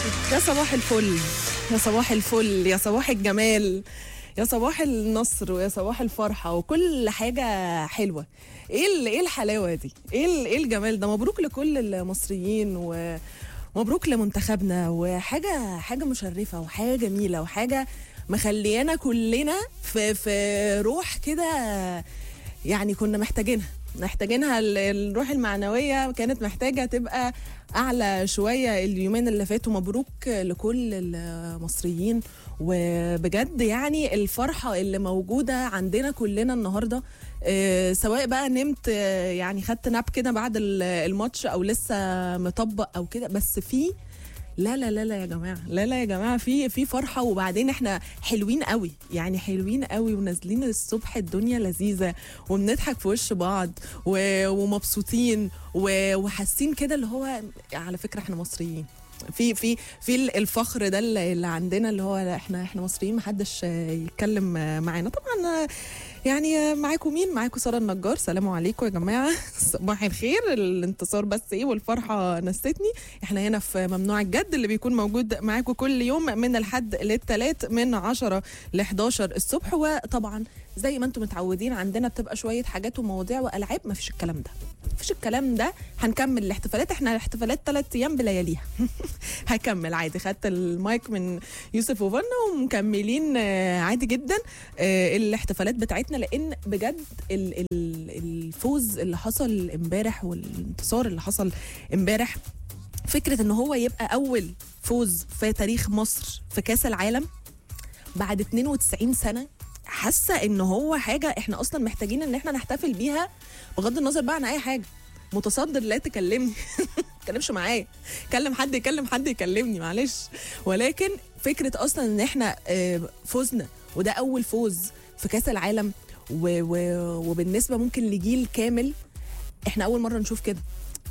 يا صباح الفل يا صباح الفل يا صباح الجمال يا صباح النصر ويا صباح الفرحة وكل حاجة حلوة ايه ال- ايه الحلاوة دي ايه ال- ايه الجمال ده مبروك لكل المصريين ومبروك لمنتخبنا وحاجة حاجة مشرفة وحاجة جميلة وحاجة مخليانا كلنا في في روح كده يعني كنا محتاجينها محتاجينها ال- الروح المعنوية كانت محتاجة تبقى أعلى شوية اليومين اللي فاتوا مبروك لكل المصريين وبجد يعني الفرحة اللي موجودة عندنا كلنا النهاردة آه، سواء بقى نمت آه، يعني خدت ناب كده بعد ال- الماتش أو لسه مطبق أو كده بس في لا لا لا لا يا جماعه لا لا يا جماعه في في فرحه وبعدين احنا حلوين قوي يعني حلوين قوي ونازلين الصبح الدنيا لذيذه وبنضحك في وش بعض و- ومبسوطين و- وحاسين كده اللي هو على فكره احنا مصريين في في في الفخر ده اللي اللي عندنا اللي هو لا احنا احنا مصريين محدش يتكلم معانا طبعا يعني معاكم مين معاكم ساره النجار سلام عليكم يا جماعه صباح الخير الانتصار بس ايه والفرحه نستني احنا هنا في ممنوع الجد اللي بيكون موجود معاكم كل يوم من الحد للثلاث من 10 ل 11 الصبح وطبعا زي ما انتم متعودين عندنا بتبقى شويه حاجات ومواضيع والعاب ما فيش الكلام ده مفيش الكلام ده هنكمل الاحتفالات احنا الاحتفالات ثلاث ايام بلياليها هكمل عادي خدت المايك من يوسف وفنا ومكملين آه، عادي جدا آه، الاحتفالات بتاعتنا لان بجد ال- ال- الفوز اللي حصل امبارح والانتصار اللي حصل امبارح فكره ان هو يبقى اول فوز في تاريخ مصر في كاس العالم بعد 92 سنه حاسه ان هو حاجه احنا اصلا محتاجين ان احنا نحتفل بيها بغض النظر بقى عن اي حاجه متصدر لا تكلمني تكلمش معايا كلم حد يكلم حد يكلمني معلش ولكن فكره اصلا ان احنا آه، فزنا وده اول فوز في كاس العالم و و وبالنسبه ممكن لجيل كامل احنا اول مره نشوف كده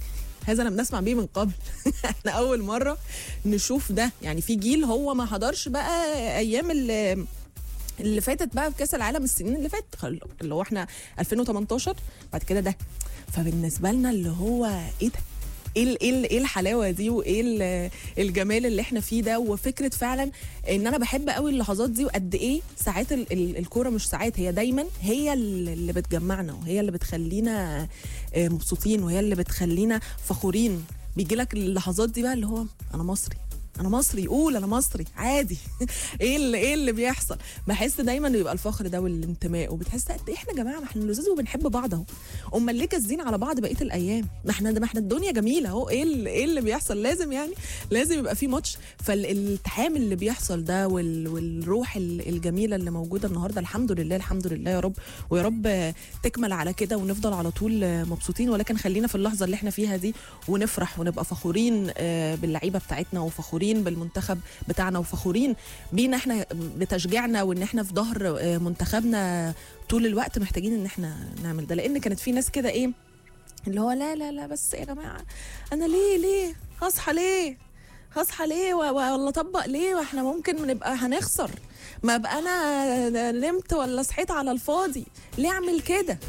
هذا لم نسمع به من قبل احنا اول مره نشوف ده يعني في جيل هو ما حضرش بقى ايام اللي اللي فاتت بقى في كاس العالم السنين اللي فاتت خل- اللي هو احنا 2018 بعد كده ده فبالنسبه لنا اللي هو ايه ده ايه ال- ايه ال- ايه الحلاوه دي وايه ال- الجمال اللي احنا فيه ده وفكره فعلا ان انا بحب قوي اللحظات دي وقد ايه ساعات ال- ال- الكوره مش ساعات هي دايما هي ال- اللي بتجمعنا وهي اللي بتخلينا آه، مبسوطين وهي اللي بتخلينا فخورين بيجي لك اللحظات دي بقى اللي هو انا مصري انا مصري قول انا مصري عادي ايه اللي ايه اللي بيحصل بحس دايما بيبقى الفخر ده والانتماء وبتحس قد ايه احنا يا جماعه ما احنا لذيذ وبنحب بعض اهو امال ليه كاسدين على بعض بقيه الايام ما احنا ما احنا الدنيا جميله اهو ايه اللي ايه اللي بيحصل لازم يعني لازم يبقى في ماتش فالالتحام اللي بيحصل ده وال والروح ال- الجميله اللي موجوده النهارده الحمد لله الحمد لله يا رب ويا رب تكمل على كده ونفضل على طول مبسوطين ولكن خلينا في اللحظه اللي احنا فيها دي ونفرح ونبقى فخورين آه، باللعيبه بتاعتنا وفخورين بالمنتخب بتاعنا وفخورين بينا احنا بتشجيعنا وان احنا في ظهر آه، منتخبنا طول الوقت محتاجين ان احنا نعمل ده لان كانت في ناس كده ايه اللي هو لا لا لا بس يا جماعه انا ليه ليه هصحى ليه هصحى ليه و- و- ولا اطبق ليه واحنا ممكن نبقى هنخسر ما ابقى انا نمت ولا صحيت على الفاضي ليه اعمل كده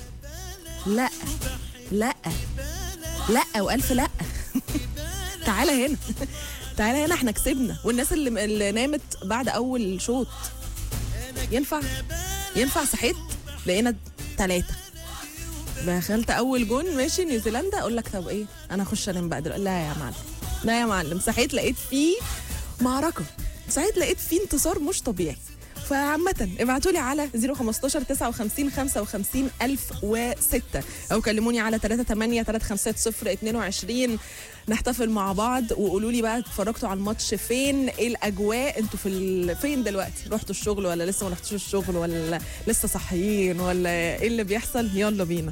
لا لا لا والف لا تعالى هنا تعالى هنا احنا كسبنا والناس اللي, اللي نامت بعد اول شوط ينفع ينفع صحيت لقينا ثلاثة دخلت اول جون ماشي نيوزيلندا اقول لك طب ايه انا اخش انام بقى دلوقتي لا يا معلم لا يا معلم صحيت لقيت فيه معركة صحيت لقيت فيه انتصار مش طبيعي فعامة ابعتوا لي على 015 59 55 1006 او كلموني على 38 350 22 نحتفل مع بعض وقولوا لي بقى اتفرجتوا على الماتش فين ايه الاجواء انتوا في ال... فين دلوقتي رحتوا الشغل ولا لسه ما رحتوش الشغل ولا لسه صاحيين ولا ايه اللي بيحصل يلا بينا